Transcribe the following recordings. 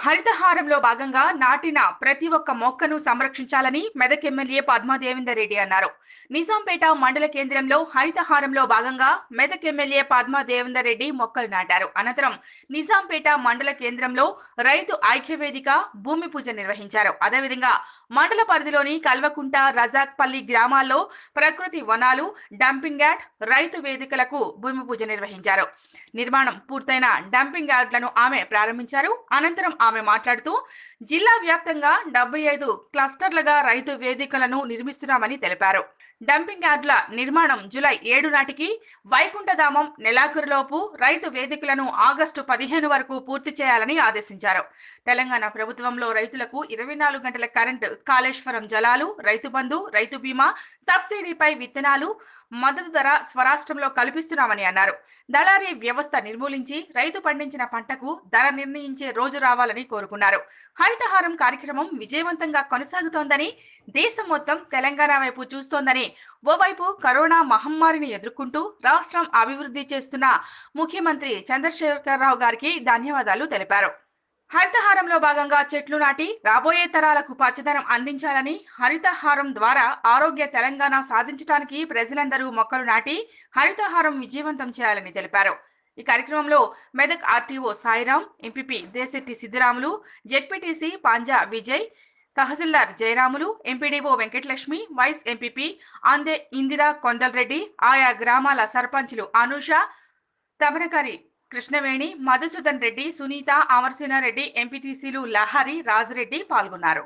హరితహారంలో భాగంగా నాటిన ప్రతి ఒక్క మొక్కను సంరక్షించాలని మెదక్ ఎమ్మెల్యే పద్మా దేవేందర్ రెడ్డి అన్నారు నిజాంపేట మండల కేంద్రంలో హరితహారంలో భాగంగా మెదక్ ఎమ్మెల్యే పద్మా దేవేందర్ రెడ్డి మొక్కలు నాటారు అనంతరం నిజాంపేట మండల కేంద్రంలో రైతు ఐక్యవేదిక భూమి పూజ నిర్వహించారు అదేవిధంగా మండల పరిధిలోని కల్వకుంట రజాక్పల్లి గ్రామాల్లో ప్రకృతి వనాలు డంపింగ్ యార్డ్ రైతు వేదికలకు భూమి పూజ నిర్వహించారు నిర్మాణం పూర్తయిన డంపింగ్ యార్డులను ఆమె ప్రారంభించారు అనంతరం ఆమె మాట్లాడుతూ జిల్లా వ్యాప్తంగా డెబ్బై ఐదు క్లస్టర్లుగా రైతు వేదికలను నిర్మిస్తున్నామని తెలిపారు డంపింగ్ యార్డుల నిర్మాణం జూలై ఏడు నాటికి వైకుంఠధామం నెలాఖరులోపు రైతు వేదికలను ఆగస్టు పదిహేను వరకు పూర్తి చేయాలని ఆదేశించారు తెలంగాణ ప్రభుత్వంలో రైతులకు ఇరవై నాలుగు గంటల కరెంటు కాళేశ్వరం జలాలు రైతు బంధు రైతు బీమా సబ్సిడీపై విత్తనాలు మద్దతు ధర స్వరాష్ట్రంలో కల్పిస్తున్నామని అన్నారు దళారీ వ్యవస్థ నిర్మూలించి రైతు పండించిన పంటకు ధర నిర్ణయించే రోజు రావాలని కోరుకున్నారు హరితహారం కార్యక్రమం విజయవంతంగా కొనసాగుతోందని దేశం మొత్తం తెలంగాణ వైపు చూస్తోందని ఓవైపు కరోనా మహమ్మారిని ఎదుర్కొంటూ రాష్ట్రం అభివృద్ధి చేస్తున్న ముఖ్యమంత్రి చంద్రశేఖరరావు గారికి ధన్యవాదాలు తెలిపారు హరితహారంలో భాగంగా చెట్లు నాటి రాబోయే తరాలకు పచ్చదనం అందించాలని హరితహారం ద్వారా ఆరోగ్య తెలంగాణ సాధించడానికి ప్రజలందరూ మొక్కలు నాటి హరితహారం విజయవంతం చేయాలని తెలిపారు ఈ కార్యక్రమంలో Medak RTO Sairam MPP Desetti Siddiramulu ZPTC Panja Vijay తహసీల్దార్ Jayaramulu MPDO Venkatalakshmi vice MPP Ande Indira Kondal Reddy ఆయా గ్రామాల సర్పంచ్లు అనూష తమనకరి కృష్ణవేణి మధుసూదన్ రెడ్డి సునీత అమర్సేనారెడ్డి ఎంపీటీసీలు లహరి రాజరెడ్డి పాల్గొన్నారు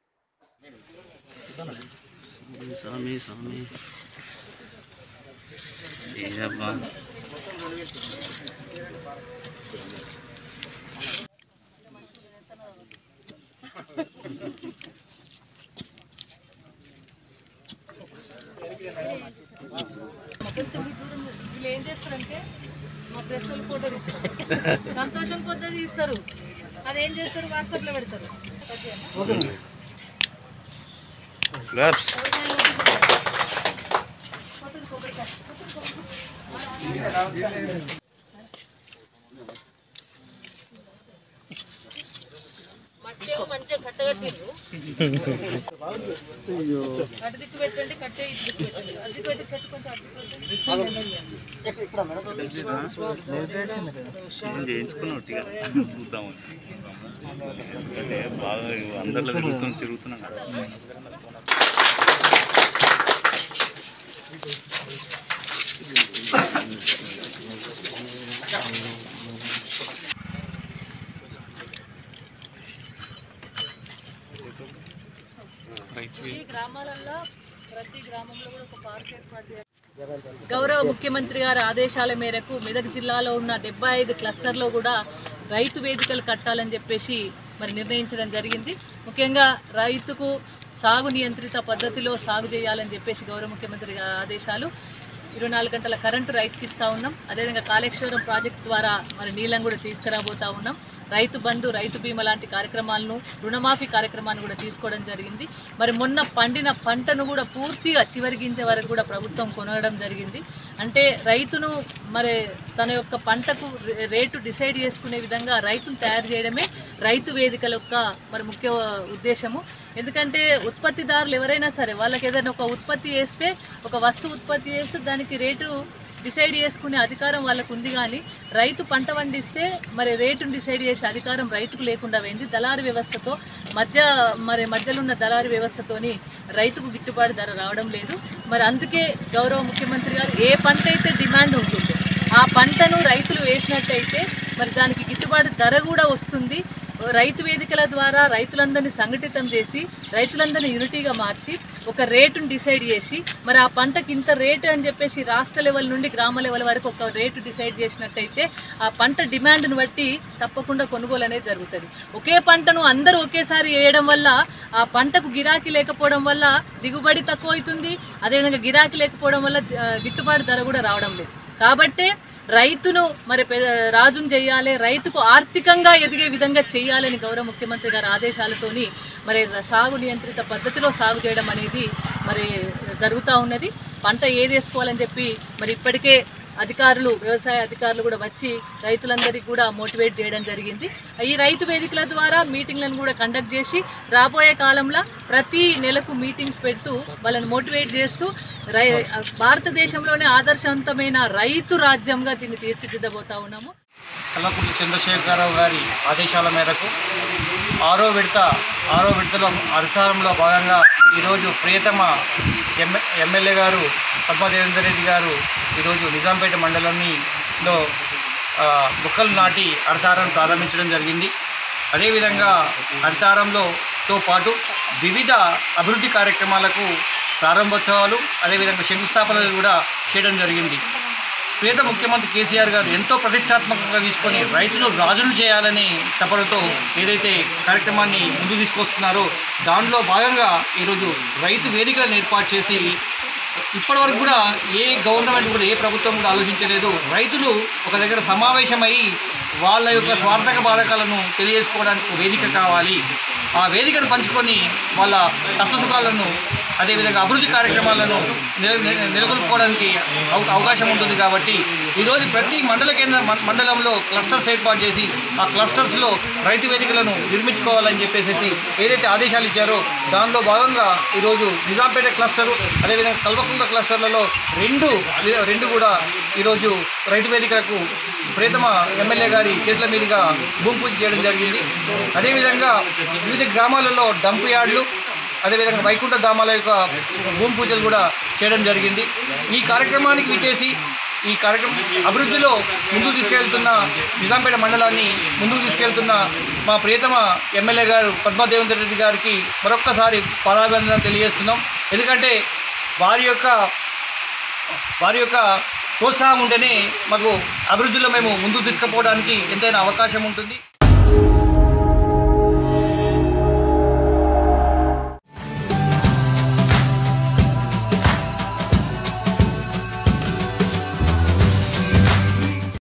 స్వామి స్వామి ఏదబ్బా కొంచెం ఈ దూరం వీళ్ళు ఏం చేస్తారంటే మా ప్రెస్ వాళ్ళు ఫోటో తీస్తారు సంతోషం కొద్దీ తీస్తారు అదేం చేస్తారు వాట్సాప్ లో పెడతారు గర్స్ మట్టి ఏమో మంచిగా కట్టగట్టిండ్రు అటు దిక్కు పెట్టండి కట్టే ఇటు దిక్కు పెట్టండి అటు దిక్కు పెట్టి చెట్టు కొంచెం అటు దిక్కు పెట్టండి. నేను చేయించుకున్నావు ఇక చూద్దాము అంటే బాగా అందరిలో తిరుగుతూ తిరుగుతున్నాను కదా ఈ గ్రామాలలో ప్రతి గ్రామంలో కూడా ఒక పార్క్ ఏర్పాటు చేయాలి గౌరవ ముఖ్యమంత్రి గారి ఆదేశాల మేరకు మెదక్ జిల్లాలో ఉన్న డెబ్బై ఐదు క్లస్టర్లో కూడా రైతు వేదికలు కట్టాలని చెప్పేసి మరి నిర్ణయించడం జరిగింది ముఖ్యంగా రైతుకు సాగు నియంత్రిత పద్ధతిలో సాగు చేయాలని చెప్పేసి గౌరవ ముఖ్యమంత్రి గారి ఆదేశాలు ఇరవై నాలుగు గంటల కరెంటు రైతుకి ఇస్తూ ఉన్నాం అదేవిధంగా కాళేశ్వరం ప్రాజెక్టు ద్వారా మరి నీళ్ళని కూడా తీసుకురాబోతా ఉన్నాం రైతు బంధు రైతు బీమా లాంటి కార్యక్రమాలను రుణమాఫీ కార్యక్రమాన్ని కూడా తీసుకోవడం జరిగింది మరి మొన్న పండిన పంటను కూడా పూర్తిగా చివరిగించే వరకు కూడా ప్రభుత్వం కొనడం జరిగింది అంటే రైతును మరి తన యొక్క పంటకు రే- రేటు డిసైడ్ చేసుకునే విధంగా రైతును తయారు చేయడమే రైతు వేదికల యొక్క మరి ముఖ్య ఉద్దేశము ఎందుకంటే ఉత్పత్తిదారులు ఎవరైనా సరే వాళ్ళకి ఏదైనా ఒక ఉత్పత్తి చేస్తే ఒక వస్తువు ఉత్పత్తి చేస్తే దానికి రేటు డిసైడ్ చేసుకునే అధికారం వాళ్ళకు ఉంది కానీ రైతు పంట పండిస్తే మరి రేటును డిసైడ్ చేసే అధికారం రైతుకు లేకుండా పోయింది దళారు వ్యవస్థతో మధ్య మరి మధ్యలో ఉన్న దళారు వ్యవస్థతోని రైతుకు గిట్టుబాటు ధర రావడం లేదు మరి అందుకే గౌరవ ముఖ్యమంత్రి గారు ఏ పంట అయితే డిమాండ్ ఉంటుందో ఆ పంటను రైతులు వేసినట్టయితే మరి దానికి గిట్టుబాటు ధర కూడా వస్తుంది రైతు వేదికల ద్వారా రైతులందరినీ సంఘటితం చేసి రైతులందరినీ యూనిటీగా మార్చి ఒక రేటును డిసైడ్ చేసి మరి ఆ పంటకి ఇంత రేటు అని చెప్పేసి రాష్ట్ర లెవెల్ నుండి గ్రామ లెవెల్ వరకు ఒక రేటు డిసైడ్ చేసినట్టయితే ఆ పంట డిమాండ్ను బట్టి తప్పకుండా కొనుగోలు అనేది జరుగుతుంది ఒకే పంటను అందరూ ఒకేసారి వేయడం వల్ల ఆ పంటకు గిరాకీ లేకపోవడం వల్ల దిగుబడి తక్కువ అవుతుంది అదేవిధంగా గిరాకీ లేకపోవడం వల్ల ఆ, గిట్టుబాటు ధర కూడా రావడం లేదు కాబట్టే రైతును మరి పె- రాజును చేయాలి రైతుకు ఆర్థికంగా ఎదిగే విధంగా చేయాలని గౌరవ ముఖ్యమంత్రి గారి ఆదేశాలతోని మరి సాగు నియంత్రిత పద్ధతిలో సాగు చేయడం అనేది మరి జరుగుతూ ఉన్నది పంట ఏది వేసుకోవాలని చెప్పి మరి ఇప్పటికే అధికారులు వ్యవసాయ అధికారులు కూడా వచ్చి రైతులందరికీ కూడా మోటివేట్ చేయడం జరిగింది ఈ రైతు వేదికల ద్వారా మీటింగ్లను కూడా కండక్ట్ చేసి రాబోయే కాలంలో ప్రతి నెలకు మీటింగ్స్ పెడుతూ వాళ్ళని మోటివేట్ చేస్తూ రై భారతదేశంలోనే ఆదర్శవంతమైన రైతు రాజ్యంగా దీన్ని తీర్చిదిద్దబోతా ఉన్నాము కల్లకుంట్ల చంద్రశేఖరరావు గారి ఆదేశాల మేరకు ఆరో విడత ఆరో విడతలో అధికారంలో భాగంగా ఈరోజు ప్రియతమ ఎమ్మె ఎమ్మెల్యే గారు పద్మదేవేందర్ రెడ్డి గారు ఈరోజు నిజాంపేట మండలంలో ఆ, మొక్కలు నాటి అర్థారం ప్రారంభించడం జరిగింది అదేవిధంగా అర్థారంలో తో పాటు వివిధ అభివృద్ధి కార్యక్రమాలకు ప్రారంభోత్సవాలు అదేవిధంగా శంకుస్థాపనలు కూడా చేయడం జరిగింది పేద ముఖ్యమంత్రి కేసీఆర్ గారు ఎంతో ప్రతిష్టాత్మకంగా తీసుకొని రైతులు రాజులు చేయాలని తపనతో ఏదైతే కార్యక్రమాన్ని ముందు తీసుకొస్తున్నారో దానిలో భాగంగా ఈరోజు రైతు వేదికలను ఏర్పాటు చేసి ఇప్పటివరకు కూడా ఏ గవర్నమెంట్ కూడా ఏ ప్రభుత్వం కూడా ఆలోచించలేదు రైతులు ఒక దగ్గర సమావేశమై వాళ్ళ యొక్క స్వార్థక బాధకాలను తెలియజేసుకోవడానికి ఒక వేదిక కావాలి ఆ వేదికను పంచుకొని వాళ్ళ కష్టసుఖాలను అదేవిధంగా అభివృద్ధి కార్యక్రమాలను నెల- నెల- నెలకొల్పుకోవడానికి అవ- అవకాశం ఉంటుంది కాబట్టి ఈరోజు ప్రతి మండల కేంద్ర మం- మండలంలో క్లస్టర్స్ ఏర్పాటు చేసి ఆ క్లస్టర్స్లో రైతు వేదికలను నిర్మించుకోవాలని చెప్పేసి ఏదైతే ఆదేశాలు ఇచ్చారో దానిలో భాగంగా ఈరోజు నిజాంపేట క్లస్టరు అదేవిధంగా కల్వకుంట్ల క్లస్టర్లలో రెండు రెండు కూడా ఈరోజు రైతు వేదికలకు ప్రియతమ ఎమ్మెల్యే గారి చేతుల మీదుగా భూమి పూజ చేయడం జరిగింది అదేవిధంగా వివిధ గ్రామాలలో డంప్ యార్డులు అదేవిధంగా వైకుంఠ ధామాల యొక్క భూమి పూజలు కూడా చేయడం జరిగింది ఈ కార్యక్రమానికి విచేసి ఈ కార్యక్రమం అభివృద్ధిలో ముందుకు తీసుకెళ్తున్న నిజాంపేట మండలాన్ని ముందుకు తీసుకెళ్తున్న మా ప్రియతమ ఎమ్మెల్యే గారు పద్మాదేవేంద్ర రెడ్డి గారికి మరొక్కసారి పాదాభివందనం తెలియజేస్తున్నాం ఎందుకంటే వారి యొక్క వారి యొక్క ప్రోత్సాహం ఉంటేనే మాకు అభివృద్ధిలో మేము ముందుకు తీసుకుపోవడానికి ఎంతైనా అవకాశం ఉంటుంది